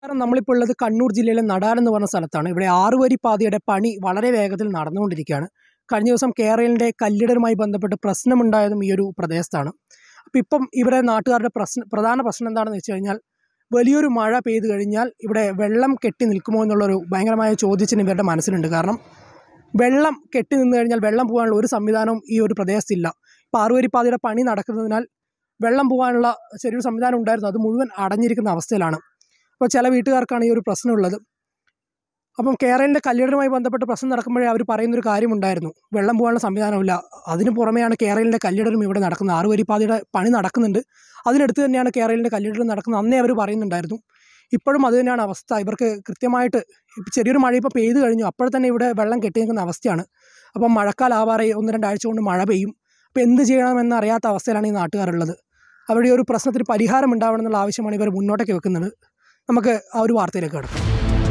കാരണം നമ്മളിപ്പോൾ ഉള്ളത് കണ്ണൂർ ജില്ലയിലെ നടാൻ എന്ന് പറഞ്ഞ സ്ഥലത്താണ് ഇവിടെ ആറുവരി പാതയുടെ പണി വളരെ വേഗത്തിൽ നടന്നുകൊണ്ടിരിക്കുകയാണ് കഴിഞ്ഞ ദിവസം കേരളിൻ്റെ കല്ലിടലുമായി ബന്ധപ്പെട്ട് പ്രശ്നമുണ്ടായതും ഈ ഒരു പ്രദേശത്താണ് അപ്പം ഇപ്പം ഇവിടെ നാട്ടുകാരുടെ പ്രശ്നം പ്രധാന പ്രശ്നം എന്താണെന്ന് വെച്ച് കഴിഞ്ഞാൽ വലിയൊരു മഴ പെയ്തു കഴിഞ്ഞാൽ ഇവിടെ വെള്ളം കെട്ടി നിൽക്കുമോ എന്നുള്ളൊരു ഭയങ്കരമായ ചോദ്യച്ചിഹ്നം ഇവരുടെ മനസ്സിലുണ്ട് കാരണം വെള്ളം കെട്ടി നിന്ന് കഴിഞ്ഞാൽ വെള്ളം പോകാനുള്ള ഒരു സംവിധാനവും ഈ ഒരു പ്രദേശത്തില്ല ഇപ്പോൾ ആറുവരി പാതയുടെ പണി നടക്കുന്നതിനാൽ വെള്ളം പോകാനുള്ള ചെറിയൊരു സംവിധാനം ഉണ്ടായിരുന്നു അത് മുഴുവൻ അടഞ്ഞിരിക്കുന്ന അവസ്ഥയിലാണ് അപ്പോൾ ചില വീട്ടുകാർക്കാണ് ഈ ഒരു പ്രശ്നമുള്ളത് അപ്പം കേരളിൻ്റെ കല്യാണവുമായി ബന്ധപ്പെട്ട് പ്രശ്നം നടക്കുമ്പോഴേ അവർ പറയുന്നൊരു കാര്യമുണ്ടായിരുന്നു വെള്ളം പോകാനുള്ള സംവിധാനമില്ല അതിന് പുറമെയാണ് കേരളിൻ്റെ കല്ലിടലും ഇവിടെ നടക്കുന്നത് ആറുവരിപ്പാതയുടെ പണി നടക്കുന്നുണ്ട് അതിനടുത്ത് തന്നെയാണ് കേരളിൻ്റെ കല്ലിടലും നടക്കുന്നത് അന്നേ അവർ പറയുന്നുണ്ടായിരുന്നു ഇപ്പോഴും അത് തന്നെയാണ് അവസ്ഥ ഇവർക്ക് കൃത്യമായിട്ട് ഇപ്പം ചെറിയൊരു മഴ ഇപ്പോൾ പെയ്തു കഴിഞ്ഞു അപ്പോൾ തന്നെ ഇവിടെ വെള്ളം കെട്ടി നിൽക്കുന്ന അവസ്ഥയാണ് അപ്പം മഴക്കാലാവാറായി ഒന്ന് രണ്ടാഴ്ച കൊണ്ട് മഴ പെയ്യും അപ്പോൾ എന്ത് ചെയ്യണമെന്ന് അറിയാത്ത അവസ്ഥയിലാണ് ഈ നാട്ടുകാരുള്ളത് അവരുടെ ഈ ഒരു പ്രശ്നത്തിന് പരിഹാരം ഉണ്ടാവണം എന്നുള്ള ആവശ്യമാണ് ഇവർ മുന്നോട്ടേക്ക് വെക്കുന്നത് നമുക്ക് ആ ഒരു വാർത്തയിലേക്ക് കിടക്കാം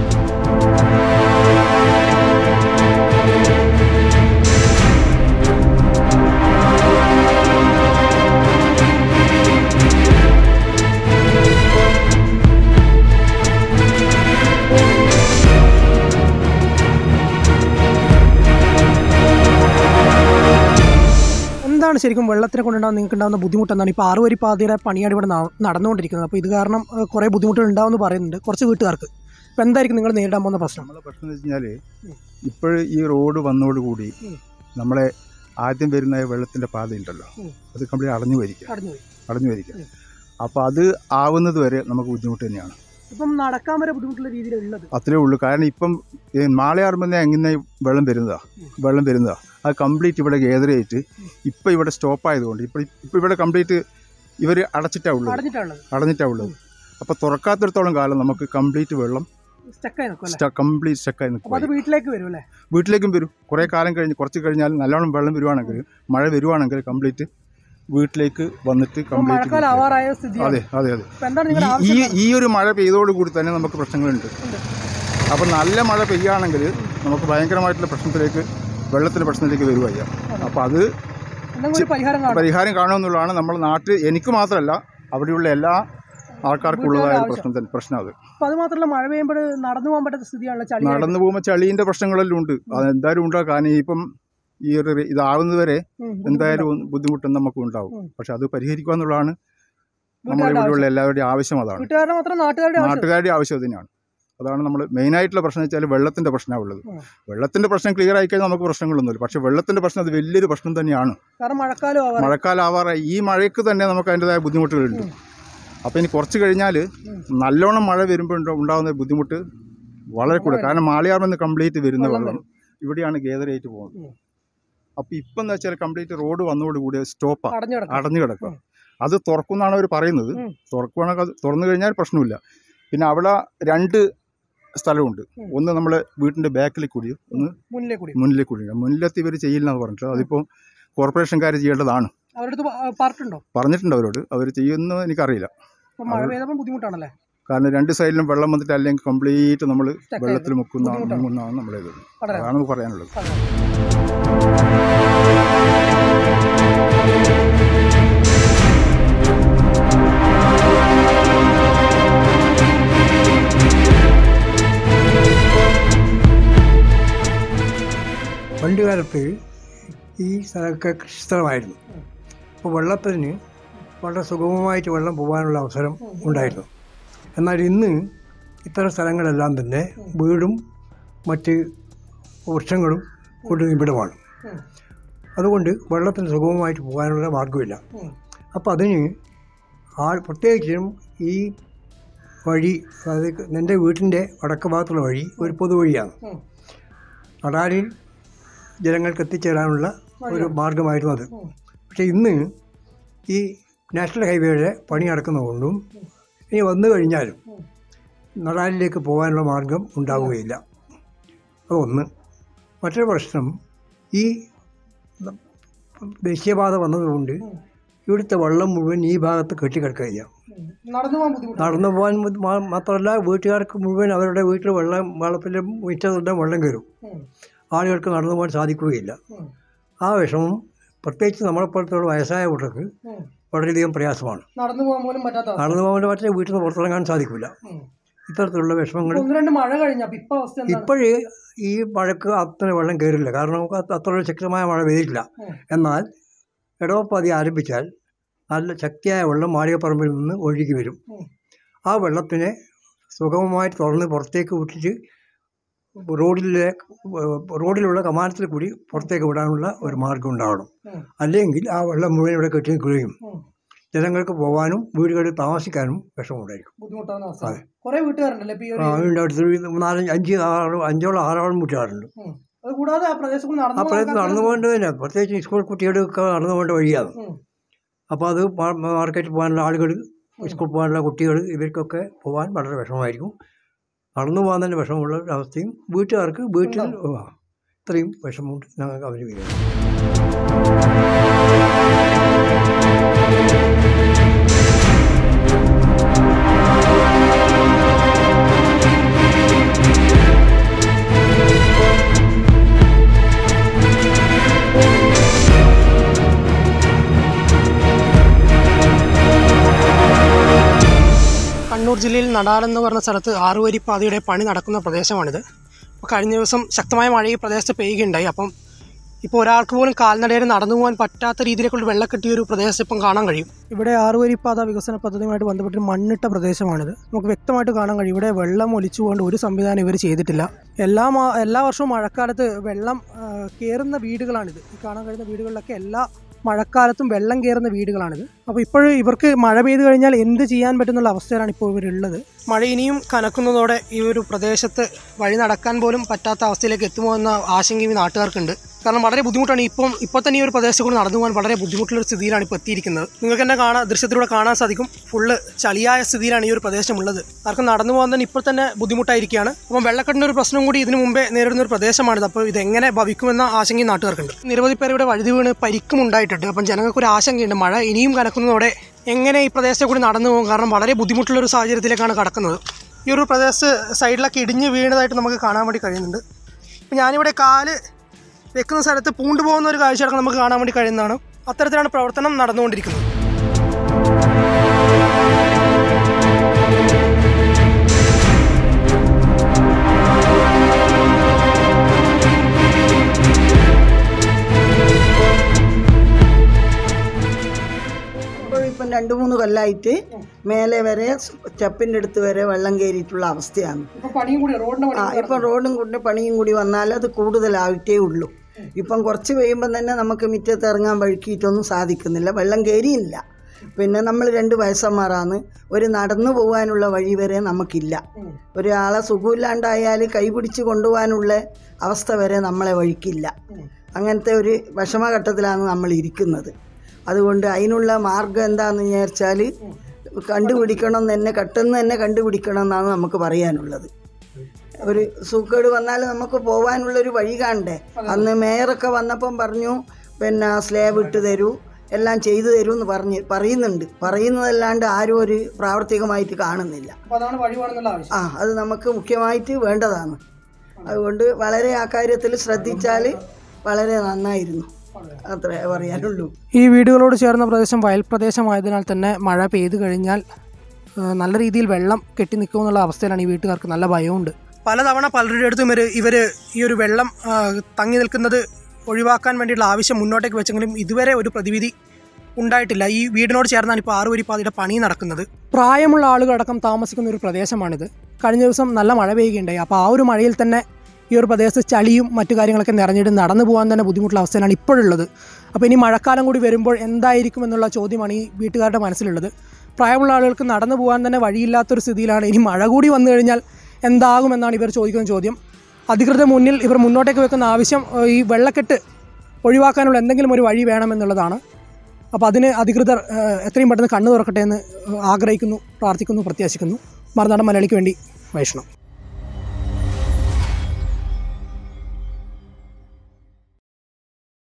എന്താണ് ശരിക്കും വെള്ളത്തിനെ കൊണ്ടുണ്ടാകുന്ന നിങ്ങൾക്ക് ഉണ്ടാകുന്ന ബുദ്ധിമുട്ട് എന്താണ് ഇപ്പോൾ ആറുവരി പാതയുടെ പണിയാണ് ഇവിടെ ന- നടന്നുകൊണ്ടിരിക്കുന്നത് അപ്പോൾ ഇത് കാരണം ഏഹ്, കുറേ ബുദ്ധിമുട്ടുകൾ ഉണ്ടാവുമെന്ന് പറയുന്നുണ്ട് കുറച്ച് വീട്ടുകാർക്ക് അപ്പോൾ എന്തായിരിക്കും നിങ്ങൾ നേരിടാൻ പോകുന്ന പ്രശ്നം നമ്മളെ പ്രശ്നം എന്ന് വെച്ച് കഴിഞ്ഞാൽ ഇപ്പോൾ ഈ റോഡ് വന്നതോടുകൂടി ഉം. നമ്മളെ ആദ്യം വരുന്ന വെള്ളത്തിൻ്റെ പാതയുണ്ടല്ലോ ഉം. അത് കംപ്ലീറ്റ് അടഞ്ഞു വരിക അടഞ്ഞു പോയി അടഞ്ഞു വരിക ഉം. അപ്പോൾ അത് ആവുന്നത് വരെ നമുക്ക് ബുദ്ധിമുട്ട് തന്നെയാണ് ഇപ്പം നടക്കാൻ വരെ ബുദ്ധിമുട്ടുള്ള രീതിയിലുള്ളത് അത്രേ ഉള്ളൂ കാരണം ഇപ്പം ഈ മാളയാറുമ്പോൾ എങ്ങനെ വെള്ളം വരുന്നതാ ഉം. വെള്ളം വരുന്നതാ അത് കംപ്ലീറ്റ് ഇവിടെ ഗേദർ ചെയ്തിട്ട് ഇപ്പം ഇവിടെ സ്റ്റോപ്പ് ആയതുകൊണ്ട് ഇപ്പം ഇപ്പം ഇവിടെ കംപ്ലീറ്റ് ഇവർ അടച്ചിട്ടാ ഉള്ളത് അടഞ്ഞിട്ടാണുള്ളത് അടഞ്ഞിട്ടാ ഉള്ളത് അപ്പോൾ തുറക്കാത്തിടത്തോളം കാലം നമുക്ക് കംപ്ലീറ്റ് വെള്ളം സ്റ്റക്കായി നിൽക്കും അല്ലേ കംപ്ലീറ്റ് സ്റ്റക്കായി അപ്പോൾ അത് നിൽക്കും വീട്ടിലേക്ക് വരും അല്ലേ വീട്ടിലേക്കും വരും കുറേ കാലം കഴിഞ്ഞ് കുറച്ച് കഴിഞ്ഞാൽ നല്ലോണം വെള്ളം വരുവാണെങ്കിൽ മഴ വരുവാണെങ്കിൽ കംപ്ലീറ്റ് വീട്ടിലേക്ക് വന്നിട്ട് അപ്പോൾ മഴക്കാലം കംപ്ലീറ്റ് ആവാറായ സ്ഥിതിയാണ് അതെ അതെ അതെ അപ്പോൾ എന്താണ് നിങ്ങളുടെ ഈ- ഈ ആവശ്യം ഈ ഒരു മഴ പെയ്തോടുകൂടി തന്നെ നമുക്ക് പ്രശ്നങ്ങളുണ്ട് ഉണ്ട്. അപ്പം നല്ല മഴ പെയ്യുകയാണെങ്കിൽ നമുക്ക് ഭയങ്കരമായിട്ടുള്ള പ്രശ്നത്തിലേക്ക് വെള്ളത്തിൻ്റെ പ്രശ്നത്തിലേക്ക് വരുവായി അപ്പോൾ അത് എന്തെങ്കിലും ഒരു പരിഹാരം കാണും പരിഹാരം കാണുമെന്നുള്ളതാണ് നമ്മൾ നാട്ടിൽ എനിക്ക് മാത്രമല്ല അവിടെയുള്ള എല്ലാ ആൾക്കാർക്കുള്ളതായ ഒരു ആവശ്യം. പ്രശ്നം തന്നെ പ്രശ്നം അത് അപ്പോൾ അത് മാത്രമല്ല മഴ പെയ്യുമ്പോൾ നടന്നു പോകാൻ പറ്റാത്ത സ്ഥിതിയാണല്ലോ ചളി നടന്നു പോകുമ്പോൾ ചളീൻ്റെ പ്രശ്നങ്ങളെല്ലാം ഉണ്ട് അതെന്തായാലും ഉണ്ടാകും കാരണം ഇപ്പം ഈ ഒരു റി- ഇതാവുന്നത് വരെ എന്തായാലും ഒന്ന് ബുദ്ധിമുട്ട് നമുക്ക് ഉണ്ടാവും ഉം. പക്ഷെ അത് പരിഹരിക്കുക എന്നുള്ളതാണ് വീട്ടുകാരുടെ നമ്മളിവിടെയുള്ള എല്ലാവരുടെയും ആവശ്യം അതാണ് വീട്ടുകാരുടെ മാത്രം നാട്ടുകാരുടെ ആവശ്യം നാട്ടുകാരുടെ ആവശ്യം അതിനാണ് അതാണ് നമ്മൾ മെയിനായിട്ടുള്ള പ്രശ്നം വെച്ചാൽ വെള്ളത്തിൻ്റെ പ്രശ്നമുള്ളത് ഉം. വെള്ളത്തിൻ്റെ പ്രശ്നം ക്ലിയർ ആയി കഴിഞ്ഞാൽ നമുക്ക് പ്രശ്നങ്ങളൊന്നുമില്ല പക്ഷേ വെള്ളത്തിൻ്റെ പ്രശ്നം അത് വലിയൊരു പ്രശ്നം തന്നെയാണ് കാരണം മഴക്കാലം ആവാറ് മഴക്കാലം ആവാറായി ഈ മഴയ്ക്ക് തന്നെ നമുക്ക് അതിൻ്റെതായ ബുദ്ധിമുട്ടുകളുണ്ട് അപ്പോൾ ഇനി കുറച്ച് കഴിഞ്ഞാൽ ഉം. നല്ലോണം മഴ വരുമ്പോൾ ഉണ്ട- ഉണ്ടാകുന്ന ബുദ്ധിമുട്ട് വളരെ കൂടുതൽ കാരണം മാളിയാർമെന്ന് കംപ്ലീറ്റ് വരുന്ന വെള്ളം വെള്ളം ഇവിടെയാണ് ഗേദറേറ്റ് പോകുന്നത് ഉം. അപ്പോൾ ഇപ്പം എന്ന് വെച്ചാൽ കംപ്ലീറ്റ് റോഡ് വന്നതോടുകൂടി സ്റ്റോപ്പാണ് അടഞ്ഞു കിടക്കും അടഞ്ഞു കിടക്കുക ഉം. അത് തുറക്കുമെന്നാണ് അവർ പറയുന്നത് ഉം. തുറക്കുവാണെങ്കിൽ അത് തുറന്നു കഴിഞ്ഞാൽ പ്രശ്നമില്ല പിന്നെ അവിടെ രണ്ട് സ്ഥലമുണ്ട് ഉം. ഒന്ന് നമ്മളെ വീട്ടിൻ്റെ ബാക്കിൽ കൂടിയും ഒന്ന് മുന്നിലേ കൂടി മുന്നിൽ കൂടിയും മുന്നിലത്ത് ഇവർ ചെയ്യില്ല എന്ന് പറഞ്ഞിട്ട് അതിപ്പോൾ കോർപ്പറേഷൻകാർ ചെയ്യേണ്ടതാണ് അവരുടെ അടുത്ത് പാർട്ടുണ്ടോ പറഞ്ഞിട്ടുണ്ട് അവരോട് അവർ ചെയ്യുമെന്ന് എനിക്കറിയില്ല അപ്പോൾ മഴ പെയ്തപ്പോൾ ബുദ്ധിമുട്ടാണല്ലേ കാരണം രണ്ട് സൈഡിലും വെള്ളം വന്നിട്ട് അല്ലെങ്കിൽ കംപ്ലീറ്റ് നമ്മൾ Stuck ആയത്. വെള്ളത്തിൽ മുക്കുന്ന ബുദ്ധിമുട്ടാണ്. മുങ്ങുന്നതാണ് നമ്മളേത് വളരെ അതാണ് നമുക്ക് പറയാനുള്ളത് പണ്ട് കാലത്ത് ഈ സ്ഥലമൊക്കെ കൃഷിസ്ഥലമായിരുന്നു അപ്പോൾ വെള്ളത്തിന് വളരെ സുഗമമായിട്ട് വെള്ളം പോകാനുള്ള അവസരം ഉണ്ടായിരുന്നു എന്നാൽ ഇന്ന് ഇത്തരം സ്ഥലങ്ങളെല്ലാം തന്നെ വീടും മറ്റ് വൃക്ഷങ്ങളും കൊണ്ട് നിബിഡമാണ് ഉം. അതുകൊണ്ട് വെള്ളത്തിന് സുഗമമായിട്ട് പോകാനുള്ള മാർഗ്ഗമില്ല ഉം. അപ്പോൾ അതിന് ആൾ പ്രത്യേകിച്ചും ഈ വഴി അതായത് എൻ്റെ വീട്ടിൻ്റെ വടക്ക് ഭാഗത്തുള്ള വഴി ഒരു പൊതുവഴിയാണ് ഉം. നടാലിൽ ജനങ്ങൾക്ക് എത്തിച്ചേരാനുള്ള ഒരു മാർഗമായിരുന്നു അത് ഉം. പക്ഷേ ഇന്ന് ഈ നാഷണൽ ഹൈവേയുടെ പണി നടക്കുന്നതുകൊണ്ടും ഇനി വന്നു കഴിഞ്ഞാലും നടാലിലേക്ക് പോകാനുള്ള മാർഗം ഉണ്ടാവുകയില്ല അതൊന്ന് മറ്റൊരു പ്രശ്നം ഈ ദേശീയപാത വന്നതുകൊണ്ട് ഇവിടുത്തെ വെള്ളം മുഴുവൻ ഈ ഭാഗത്ത് കെട്ടിക്കിടക്കുകയാണ് ഉം. നടന്നു പോകാൻ ബുദ്ധിമുട്ടാണ് നടന്നു പോകാൻ ബുദ്ധി- മാ- മാത്രമല്ല വീട്ടുകാർക്ക് മുഴുവൻ അവരുടെ വീട്ടിൽ വെള്ളം വെള്ളത്തിൻ്റെ മുറ്റത്തെല്ലാം വെള്ളം കയറും ഉം. ആളുകൾക്ക് നടന്നു പോകാൻ സാധിക്കുകയില്ല ഉം. ആ വിഷമം പ്രത്യേകിച്ച് നമ്മളെപ്പോലത്തുള്ള വയസ്സായ കുട്ടികൾക്ക് ഉം. വളരെയധികം പ്രയാസമാണ് നടന്നു പോകാൻ പോലും പറ്റാത്ത അവസ്ഥ. നടന്നു പോകാൻ പറ്റിയ വീട്ടിൽ നിന്ന് പുറത്തിറങ്ങാൻ സാധിക്കില്ല ഉം. ഇത്തരത്തിലുള്ള വിഷമങ്ങൾ ഒന്ന് രണ്ട് മഴ കഴിഞ്ഞപ്പോൾ ഇപ്പൊ അവസ്ഥ എന്താണ് ഇപ്പോഴേ ഈ മഴക്ക് അത്ര വെള്ളം കയറില്ല കാരണം നമുക്ക് അത് അത്ര ശക്തമായ മഴ പെയ്തിട്ടില്ല ഉം. എന്നാൽ ഇടവപ്പാതി ആരംഭിച്ചാൽ നല്ല ശക്തിയായ വെള്ളം മാളികപ്പറമ്പിൽ നിന്ന് ഒഴുകി വരും ഉം. ആ വെള്ളത്തിനെ സുഗമമായി തുറന്ന് പുറത്തേക്ക് വിട്ടിട്ട് റോഡിലെ റോഡിലുള്ള കമാനത്തിൽ കൂടി പുറത്തേക്ക് വിടാനുള്ള ഒരു മാർഗം ഉണ്ടാവണം ഉം. അല്ലെങ്കിൽ ആ വെള്ളം മുഴുവൻ ഇവിടെ കെട്ടി നിൽക്കുകയും ഉം. ജനങ്ങൾക്ക് പോകാനും വീടുകളിൽ താമസിക്കാനും വിഷമമുണ്ടായിരിക്കും ബുദ്ധിമുട്ടാവുന്ന അവസ്ഥ അതെ. കുറെ വീട്ടുകാരുണ്ടല്ലേ ഇപ്പൊ ഈ ഒരു ആ, വീടിൻ്റെ അടുത്ത് നാലഞ്ച് അഞ്ച് ആറ് അഞ്ചോളം ആറോളം വീട്ടുകാരുണ്ട് ഉം. അത് കൂടാതെ ആ പ്രദേശത്ത് കൂടി ആ നടന്നു പ്രയത്നം നടന്നു പോകേണ്ടത് തന്നെ പ്രത്യേകിച്ച് സ്കൂൾ കുട്ടികൾക്ക് നടന്നു പോകേണ്ട വഴിയാണ് ഉം. അപ്പോൾ അത് മാ- മാർക്കറ്റിൽ പോകാനുള്ള ആളുകൾ സ്കൂൾ പോകാനുള്ള കുട്ടികൾ ഇവർക്കൊക്കെ പോകാൻ വളരെ വിഷമമായിരിക്കും നടന്നു പോകാൻ തന്നെ വിഷമമുള്ള ഒരു അവസ്ഥയും വീട്ടുകാർക്ക് വീട്ടിൽ ആ, ഇത്രയും വിഷമമുണ്ട് ഞങ്ങൾക്ക് അവർ വരും കണ്ണൂർ ജില്ലയിൽ നടാൽ എന്ന് പറഞ്ഞ സ്ഥലത്ത് ആറുവരിപ്പാതയുടെ പണി നടക്കുന്ന പ്രദേശമാണിത് അപ്പോൾ കഴിഞ്ഞ ദിവസം ശക്തമായ മഴ ഈ പ്രദേശത്ത് പെയ്യുകയുണ്ടായി അപ്പം ഇപ്പോൾ ഒരാൾക്ക് പോലും കാൽനടയിൽ നടന്നു പോകാൻ പറ്റാത്ത രീതിയിലേക്കുള്ള വെള്ളം കെട്ടിയ ഒരു പ്രദേശം ഇപ്പം കാണാൻ കഴിയും ഇവിടെ ആറുവരിപ്പാത വികസന പദ്ധതിയുമായിട്ട് ബന്ധപ്പെട്ട് മണ്ണിട്ട പ്രദേശമാണിത് നമുക്ക് വ്യക്തമായിട്ട് കാണാൻ കഴിയും ഇവിടെ വെള്ളം ഒലിച്ചുകൊണ്ട് ഒരു സംവിധാനം ഇവർ ചെയ്തിട്ടില്ല എല്ലാ മാ- എല്ലാ വർഷവും മഴക്കാലത്ത് വെള്ളം ആ, കയറുന്ന വീടുകളാണിത് ഈ കാണാൻ കഴിയുന്ന വീടുകളിലൊക്കെ എല്ലാ മഴക്കാലത്തും വെള്ളം കയറുന്ന വീടുകളാണിത് അപ്പോൾ ഇപ്പോഴും ഇവർക്ക് മഴ പെയ്തു കഴിഞ്ഞാൽ എന്ത് ചെയ്യാൻ പറ്റുന്നുള്ള അവസ്ഥയിലാണ് ഇപ്പോൾ ഇവരുള്ളത് മഴ ഇനിയും കനക്കുന്നതോടെ ഈ ഒരു പ്രദേശത്ത് വഴി നടക്കാൻ പോലും പറ്റാത്ത അവസ്ഥയിലേക്ക് എത്തുമോ എന്ന ആശങ്കയും ഈ നാട്ടുകാർക്കുണ്ട് കാരണം വളരെ ബുദ്ധിമുട്ടാണ് ഇപ്പം ഇപ്പോൾ തന്നെ ഈ ഒരു പ്രദേശത്ത് കൂടി നടന്നു പോകാൻ വളരെ ബുദ്ധിമുട്ടുള്ള ഒരു സ്ഥിതിയിലാണ് ഇപ്പോൾ എത്തിയിരിക്കുന്നത് നിങ്ങൾക്ക് തന്നെ കാണാൻ ദൃശ്യത്തിലൂടെ കാണാൻ സാധിക്കും ഫുള്ള് ചളിയായ സ്ഥിതിയിലാണ് ഈ ഒരു പ്രദേശമുള്ളത് ആർക്കും നടന്നു പോകാൻ തന്നെ ഇപ്പോൾ തന്നെ ബുദ്ധിമുട്ടായിരിക്കുകയാണ് അപ്പം വെള്ളക്കെട്ടിൻ്റെ ഒരു പ്രശ്നം കൂടി ഇതിനു മുമ്പേ നേരിടുന്ന ഒരു പ്രദേശമാണിത് അപ്പോൾ ഇതെങ്ങനെ ഭവിക്കുമെന്ന ആശങ്കയും നാട്ടുകാർക്കുണ്ട് നിരവധി പേർ ഇവിടെ വഴുതി വീണ് പരിക്കും ഉണ്ടായിട്ടുണ്ട് അപ്പം ജനങ്ങൾക്ക് ഒരു ആശങ്കയുണ്ട് മഴ ഇനിയും കനക്കുന്നതോടെ എങ്ങനെ ഈ പ്രദേശത്തെ കൂടി നടന്നു പോകും കാരണം വളരെ ബുദ്ധിമുട്ടുള്ള ഒരു സാഹചര്യത്തിലേക്കാണ് കടക്കുന്നത് ഈ ഒരു പ്രദേശത്ത് സൈഡിലൊക്കെ ഇടിഞ്ഞ് വീണതായിട്ട് നമുക്ക് കാണാൻ വേണ്ടി കഴിയുന്നുണ്ട് അപ്പം ഞാനിവിടെ കാല് വെക്കുന്ന സ്ഥലത്ത് പൂണ്ടുപോകുന്ന ഒരു കാഴ്ചയടക്കം നമുക്ക് കാണാൻ വേണ്ടി കഴിയുന്നതാണ് അത്തരത്തിലാണ് പ്രവർത്തനം നടന്നുകൊണ്ടിരിക്കുന്നത് ഇപ്പോൾ ഇപ്പം രണ്ട് മൂന്ന് കൊല്ലമായിട്ട് മേലെ വരെ സ്റ്റെപ്പിൻ്റെ അടുത്ത് വരെ വെള്ളം കയറിയിട്ടുള്ള അവസ്ഥയാണ് ഇപ്പൊ പണിയും കൂടി റോഡിന്റെ ആ ഇപ്പം റോഡും കൂടി പണിയും കൂടി വന്നാൽ അത് കൂടുതലായിട്ടേ ഉള്ളൂ ഇപ്പം കുറച്ച് പെയ്യുമ്പം തന്നെ നമുക്ക് മുറ്റത്ത് ഇറങ്ങാൻ വഴുക്കിയിട്ടൊന്നും സാധിക്കുന്നില്ല വെള്ളം കയറിയില്ല പിന്നെ നമ്മൾ രണ്ട് വയസ്സന്മാരാണ് ഒരു നടന്നു പോകാനുള്ള വഴി വരെ നമുക്കില്ല ഒരാളെ സുഖമില്ലാണ്ടായാൽ കൈപിടിച്ച് കൊണ്ടുപോകാനുള്ള അവസ്ഥ വരെ നമ്മളെ വഴിക്കില്ല അങ്ങനത്തെ ഒരു വിഷമഘട്ടത്തിലാണ് നമ്മൾ ഇരിക്കുന്നത് അതുകൊണ്ട് അതിനുള്ള മാർഗം എന്താണെന്ന് വിചാരിച്ചാൽ കണ്ടുപിടിക്കണം എന്ന് തന്നെ പെട്ടെന്ന് തന്നെ കണ്ടുപിടിക്കണം എന്നാണ് നമുക്ക് പറയാനുള്ളത് ഒരു സൂക്കേട് വന്നാൽ നമുക്ക് പോകാനുള്ളൊരു വഴി കാണണ്ടേ അന്ന് മേയറൊക്കെ വന്നപ്പം പറഞ്ഞു പിന്നെ സ്ലേബ് ഇട്ട് തരൂ എല്ലാം ചെയ്തു തരൂ എന്ന് പറഞ്ഞ് പറയുന്നുണ്ട് പറയുന്നതല്ലാണ്ട് ആരും ഒരു പ്രാവർത്തികമായിട്ട് കാണുന്നില്ല അപ്പൊ അതാണ് വഴി വേണമെന്നുള്ള ആവശ്യം ആ അത് നമുക്ക് മുഖ്യമായിട്ട് വേണ്ടതാണ് അതുകൊണ്ട് വളരെ ആ കാര്യത്തിൽ ശ്രദ്ധിച്ചാൽ വളരെ നന്നായിരുന്നു അത്രേ പറയാനുള്ളൂ ഈ വീടുകളോട് ചേർന്ന പ്രദേശം വയൽ പ്രദേശമായതിനാൽ തന്നെ മഴ പെയ്തു കഴിഞ്ഞാൽ ആ, നല്ല രീതിയിൽ വെള്ളം കെട്ടി നിൽക്കുമെന്നുള്ള അവസ്ഥയിലാണ് ഈ വീട്ടുകാർക്ക് നല്ല ഭയമുണ്ട് പലതവണ പലരുടെ അടുത്തും ഇവർ ഇവർ ഈ ഒരു വെള്ളം ആ, തങ്ങി നിൽക്കുന്നത് ഒഴിവാക്കാൻ വേണ്ടിയുള്ള ആവശ്യം മുന്നോട്ടേക്ക് വെച്ചെങ്കിലും ഇതുവരെ ഒരു പ്രതിവിധി ഉണ്ടായിട്ടില്ല ഈ വീടിനോട് ചേർന്നാണ് ഇപ്പോൾ ആറുവരിപ്പാതിയുടെ പണി നടക്കുന്നത് പ്രായമുള്ള ആളുകളടക്കം താമസിക്കുന്ന ഒരു പ്രദേശമാണിത് കഴിഞ്ഞ ദിവസം നല്ല മഴ പെയ്യുകയുണ്ടായി അപ്പോൾ ആ ഒരു മഴയിൽ തന്നെ ഈ ഒരു പ്രദേശത്ത് ചളിയും മറ്റു കാര്യങ്ങളൊക്കെ നിറഞ്ഞിട്ട് നടന്നു പോകാൻ തന്നെ ബുദ്ധിമുട്ടുള്ള അവസ്ഥയിലാണ് ഇപ്പോഴുള്ളത് അപ്പോൾ ഇനി മഴക്കാലം കൂടി വരുമ്പോൾ എന്തായിരിക്കും എന്നുള്ള ചോദ്യമാണ് ഈ വീട്ടുകാരുടെ മനസ്സിലുള്ളത് പ്രായമുള്ള ആളുകൾക്ക് നടന്നു പോകാൻ തന്നെ വഴിയില്ലാത്തൊരു സ്ഥിതിയിലാണ് ഇനി മഴ കൂടി വന്നു കഴിഞ്ഞാൽ എന്താകുമെന്നാണ് ഇവർ ചോദിക്കുന്ന ചോദ്യം അധികൃതർ മുന്നിൽ ഇവർ മുന്നോട്ടേക്ക് വെക്കുന്ന ആവശ്യം ഏഹ്, ഈ വെള്ളക്കെട്ട് ഒഴിവാക്കാനുള്ള എന്തെങ്കിലും ഒരു വഴി വേണമെന്നുള്ളതാണ് അപ്പോൾ അതിന് അധികൃതർ ഏഹ്, എത്രയും പെട്ടെന്ന് കണ്ണു തുറക്കട്ടെ എന്ന് ഏഹ്, ആഗ്രഹിക്കുന്നു പ്രാർത്ഥിക്കുന്നു പ്രത്യാശിക്കുന്നു മറുനാടൻ മലയാളിക്ക് വേണ്ടി വൈഷ്ണവ്